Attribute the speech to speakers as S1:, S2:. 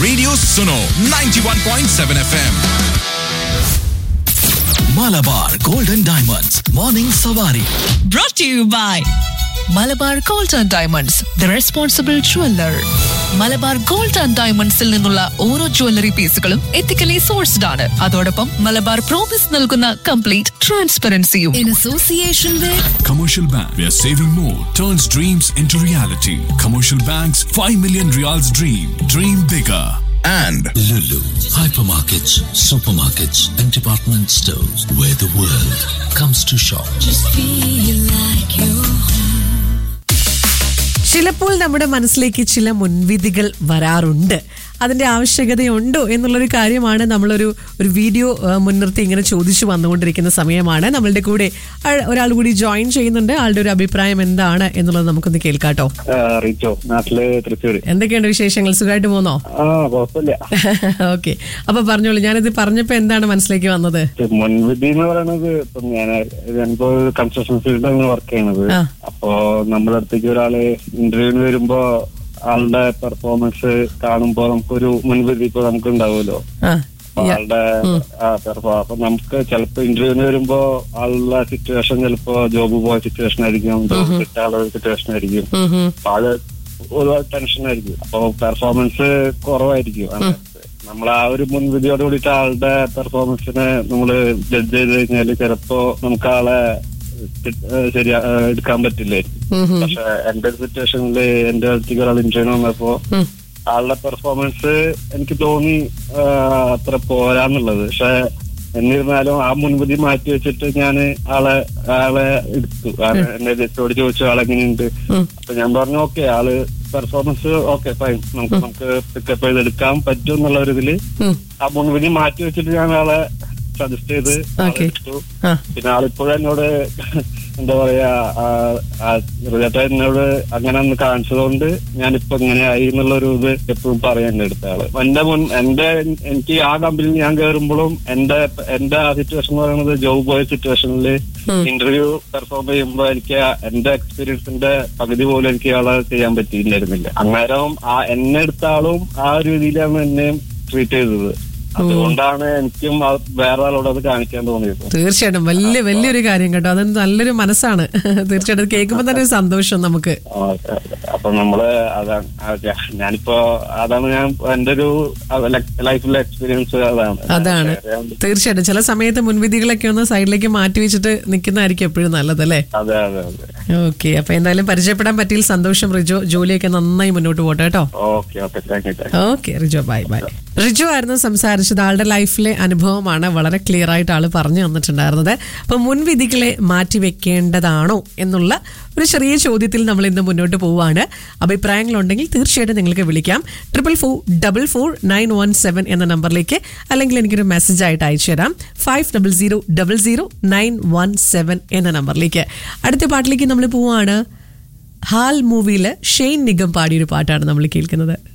S1: Radio Suno 91.7 FM.
S2: Malabar golden diamonds morning സവാരി
S3: brought to you by Malabar gold and diamonds the responsible jeweller Malabar gold and ഡയമണ്ട്സിൽ നിന്നുള്ള ഓരോ jewellery പീസുകളും ethically sourced ആണ് അതോടൊപ്പം മലബാർ പ്രോമിസ് നൽകുന്ന കംപ്ലീറ്റ് ട്രാൻസ്പെറൻസിയും in association with
S4: Commercial Bank, where saving more turns dreams into reality. Commercial Bank's 5 million reals dream. Dream bigger.
S1: And
S2: Lulu hypermarkets, supermarkets, and department stores where the world comes to shop.
S5: ചിലപ്പോൾ നമ്മുടെ മനസ്സിലേക്ക് ചില മുൻവിധികൾ വരാറുണ്ട് അതിന്റെ ആവശ്യകതയുണ്ടോ എന്നുള്ളൊരു കാര്യമാണ് നമ്മളൊരു ഒരു വീഡിയോ ആ, മുൻനിർത്തി ഇങ്ങനെ ചോദിച്ചു വന്നുകൊണ്ടിരിക്കുന്ന സമയമാണ് നമ്മളുടെ കൂടെ ആ- ഒരാൾ കൂടി ജോയിൻ ചെയ്യുന്നുണ്ട് ആളുടെ ഒരു അഭിപ്രായം എന്താണ് എന്നുള്ളത് നമുക്കൊന്ന് കേൾക്കാട്ടോ
S6: ആ, റിച്ചോ നാട്ടില് തൃശ്ശൂര്
S5: എന്തൊക്കെയുണ്ട് വിശേഷങ്ങൾ സുഖമായിട്ട് പോന്നോ
S6: ആ കുഴപ്പമില്ല
S5: ഓക്കെ അപ്പൊ പറഞ്ഞോളൂ ഞാനിത് പറഞ്ഞപ്പോ എന്താണ് മനസ്സിലേക്ക് വന്നത്
S6: ഇത് മുൻവിധി എന്ന് പറയുന്നത് ഇപ്പൊ ഞാൻ ഞാനിപ്പോ കൺസ്ട്രക്ഷൻ ഫീൽഡിലാണ് വർക്ക് ചെയ്യണത്
S5: ആ.
S6: അപ്പോ നമ്മുടെ അടുത്തേക്ക് ഒരാള് ഇന്റർവ്യൂവിന് വരുമ്പോ ആളുടെ പെർഫോമൻസ് കാണുമ്പോ നമുക്കൊരു മുൻവിധി ഇപ്പൊ നമുക്ക് ഉണ്ടാവുമല്ലോ
S5: ആ
S6: അപ്പൊ ആളുടെ ആ പെർഫോ അപ്പൊ നമുക്ക് ചിലപ്പോ ഇന്റർവ്യൂവിന് വരുമ്പോ ആളുടെ സിറ്റുവേഷൻ ചിലപ്പോ ജോബ് പോയ സിറ്റുവേഷൻ ആയിരിക്കും ജോബ് കിട്ടാനുള്ള സിറ്റുവേഷൻ ആയിരിക്കും
S5: ഉം ഉം.
S6: അപ്പൊ ആള് ഒരുപാട് ടെൻഷൻ ആയിരിക്കും അപ്പൊ പെർഫോമൻസ് കുറവായിരിക്കും നമ്മൾ ആ ഒരു മുൻവിധിയോട് കൂടിയിട്ട് ആളുടെ പെർഫോമൻസിനെ നമ്മൾ ജഡ്ജ് ചെയ്ത് കഴിഞ്ഞാല് ചിലപ്പോ നമുക്ക് ആളെ തി- ഏഹ് ശരിയാ ഏഹ് എടുക്കാൻ പറ്റില്ലായിരിക്കും പക്ഷെ എന്റെ സിറ്റുവേഷനിൽ എന്റെ അടുത്തേക്ക് ഒരാൾ ഇന്റർവ്യൂ വന്നപ്പോ
S5: ഉം.
S6: ആളുടെ പെർഫോമൻസ് എനിക്ക് തോന്നി ആഹ് അത്ര പോരാന്നുള്ളത് പക്ഷെ എന്നിരുന്നാലും ആ മുൻവിധി മാറ്റി വെച്ചിട്ട് ഞാൻ ആളെ ആളെ എടുത്തു കാരണം എന്നെ ജസ്റ്റോട് ചോദിച്ചു ആളെങ്ങനെയുണ്ട് അപ്പൊ ഞാൻ പറഞ്ഞു ഓക്കെ ആള് പെർഫോമൻസ് ഓക്കെ ഫൈൻ നമുക്ക് നമുക്ക് പിക്കപ്പ് ചെയ്ത് എടുക്കാൻ പറ്റും എന്നുള്ള ഒരു ഇതില്
S5: ഉം.
S6: ആ മുൻവിധി മാറ്റി വെച്ചിട്ട് ഞാൻ ആളെ സജസ്റ്റ് ചെയ്ത് ആളെ
S5: Okay.
S6: എടുത്തു
S5: ആ
S6: പിന്നെ ആളിപ്പോഴും എന്നോട് എന്താ പറയാ റിലേറ്റ എന്നോട് അങ്ങനെ ഒന്ന് കാണിച്ചതുകൊണ്ട് ഞാനിപ്പോ ഇങ്ങനെ ആയി എന്നുള്ള ഒരു ഇത് എപ്പോഴും പറയാൻ എടുത്ത ആള് എന്റെ മുൻ എന്റെ എനിക്ക് ആ കമ്പനിയിൽ ഞാൻ കയറുമ്പോഴും എന്റെ എന്റെ ആ സിറ്റുവേഷൻ എന്ന് പറയുന്നത് ജോബ് പോയ സിറ്റുവേഷനിൽ ഇന്റർവ്യൂ പെർഫോം ചെയ്യുമ്പോൾ എനിക്ക് ആ എന്റെ എക്സ്പീരിയൻസിന്റെ പകുതി പോലും എനിക്ക് ആളെ ചെയ്യാൻ പറ്റിയില്ലായിരുന്നില്ല അന്നേരം ആ എന്നെ എടുത്ത ആളും ആ ഒരു രീതിയിലാണ് എന്നെ ട്രീറ്റ് ചെയ്തത് അതുകൊണ്ടാണ് എനിക്കും ആ വേറെ ആളോട് അത് കാണിക്കാൻ തോന്നിയത്
S5: തീർച്ചയായിട്ടും വലിയ വലിയൊരു കാര്യം കേട്ടോ അത് നല്ലൊരു മനസ്സാണ് തീർച്ചയായിട്ടും അത് കേൾക്കുമ്പോൾ തന്നെ ഒരു സന്തോഷം നമുക്ക്
S6: ആ, അപ്പൊ നമ്മള് അതാണ് ആ, ഞാ- ഞാനിപ്പോ അതാണ് ഞാൻ എന്റെ ഒരു ലൈഫിലെ എക്സ്പീരിയൻസ് അതാണ്
S5: അതാണ് തീർച്ചയായിട്ടും ചില സമയത്ത് മുൻവിധികളൊക്കെ ഒന്ന് സൈഡിലേക്ക് മാറ്റി വെച്ചിട്ട് നിൽക്കുന്നതായിരിക്കും എപ്പോഴും നല്ലതല്ലേ
S6: അതെ അതെ അതെ
S5: ഓക്കെ അപ്പൊ എന്തായാലും പരിചയപ്പെടാൻ പറ്റിയിൽ സന്തോഷം റിജോ ജോലിയൊക്കെ നന്നായി മുന്നോട്ട് പോട്ടെ കേട്ടോ
S6: okay okay thank you thank
S5: okay Rijo bye bye Riju ആയിരുന്നു സംസാരിച്ചത് ആളുടെ ലൈഫിലെ അനുഭവമാണ് വളരെ ക്ലിയർ ആയിട്ട് ആള് പറഞ്ഞു തന്നിട്ടുണ്ടായിരുന്നത് അപ്പൊ മുൻവിധികളെ മാറ്റി വെക്കേണ്ടതാണോ എന്നുള്ള ഒരു ചെറിയ ചോദ്യത്തിൽ നമ്മൾ ഇന്ന് മുന്നോട്ട് പോവുകയാണ് അഭിപ്രായങ്ങളുണ്ടെങ്കിൽ തീർച്ചയായിട്ടും നിങ്ങൾക്ക് വിളിക്കാം triple four double four nine one seven എന്ന നമ്പറിലേക്ക് അല്ലെങ്കിൽ എനിക്കൊരു മെസ്സേജ് ആയിട്ട് അയച്ചു തരാം five double zero double zero nine one seven എന്ന നമ്പറിലേക്ക് അടുത്ത പാട്ടിലേക്ക് നമ്മൾ പോവുകയാണ് ഹാൽ മൂവിയിൽ ഷെയ്ൻ നിഗം പാടിയൊരു പാട്ടാണ് നമ്മൾ കേൾക്കുന്നത്